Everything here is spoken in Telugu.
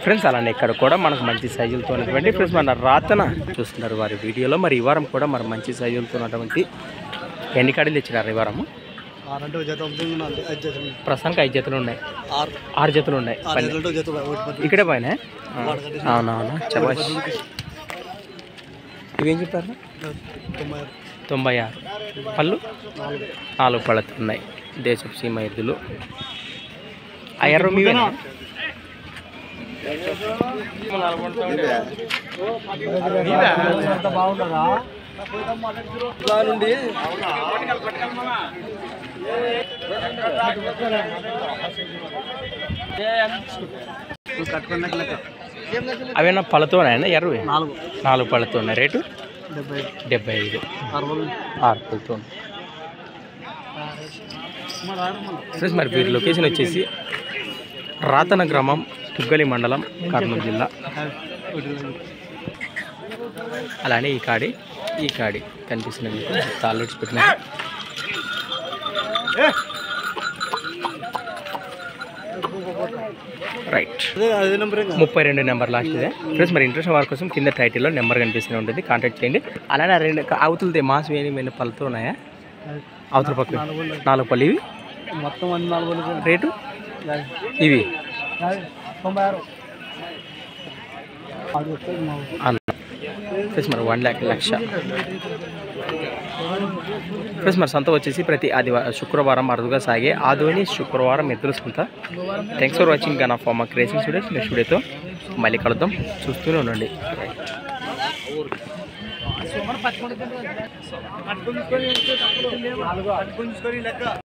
ఫ్రెండ్స్ అలానే ఇక్కడ కూడా మనకు మంచి సైజులతో ఉన్నటువంటి ఫ్రెండ్స్ మన రాతన చూస్తున్నారు వారి వీడియోలో మరి ఈ వారం కూడా మరి మంచి సైజులతో ఉన్నటువంటి ఎన్ని కాడీలు తెచ్చినారు ఈ వారము ఆరంటే జత ఉంటుంది అంతే ఐదు జతలు ఉన్నాయి. ప్రస్తుతానికి ఐదు జతలు ఉన్నాయి ఆరు ఆరు జతలు ఉన్నాయి ఆరు పన్నె- జతలు జత ఒకటి పది ఇక్కడే పైన అవునవునా చబాష్ ఇవేం చెప్పారు తొంభై ఆరు తొంభై ఆరు పళ్ళు నాలుగు నాలుగు పళ్ళతో ఉన్నాయి దేశపు సీమ ఎద్దులు ఆ ఎర్ర మీవేనా బాగుంటుందా ఇలా నుండి కట్టుకున్నట్టు లెక్క అవేనా పళ్ళతోనే ఎర్రవి నాలుగు నాలుగు పళ్ళతో ఉన్నాయి రేటు డెబ్బై డెబ్బై ఐదు అరవై ఆరు పళ్ళతో ఉన్నాయి. ఫ్రెండ్స్ మరి వీరి లొకేషన్ వచ్చేసి రాతన గ్రామం తుగ్గలి మండలం కర్నూలు జిల్లా అలానే ఈ కాడి ఈ కాడి కనిపిస్తుంది మీకు తాళ్ళొచ్చి పెట్టిన రైట్ అదే అదే నెంబర్ ఇంకా ముప్పై రెండు నెంబర్ లాస్ట్ ఇదే ఫ్రెండ్స్ మరి ఇంట్రెస్ట్ వారి కోసం కింద టైటిల్లో నెంబర్ కనిపిస్తూనే ఉంటుంది కాంటాక్ట్ చేయండి అలానే ఆ రెండు అవతలది మాస్ వేని మీద పళ్ళతో ఉన్నాయా అవతల పక్క నాలుగు ఉన్నాయి. నాలుగు పళ్ళు ఇవి మొత్తం అన్ని నాలుగు ఉన్నాయి. రేటు యాభై. ఇవి యాభై. తొంభై ఆరు అది వస్తుంది మా ఊరు. అన్న ఫ్రెండ్స్ మరి వన్ ల్యాక్ లక్ష ఫ్రెండ్స్ మరి సంత వచ్చేసి ప్రతి ఆదివారం శుక్రవారం అరుదుగా సాగే ఆదోని శుక్రవారం ఎదురు సంత థ్యాంక్స్ ఫర్ వాచింగ్ గన్ ఆఫ్ మా క్రేసింగ్ స్టూడియోస్ నెక్స్ట్ వీడియోతో మళ్ళీ కలుద్దాం చూస్తూనే ఉండండి పట్టుకొని లెక్క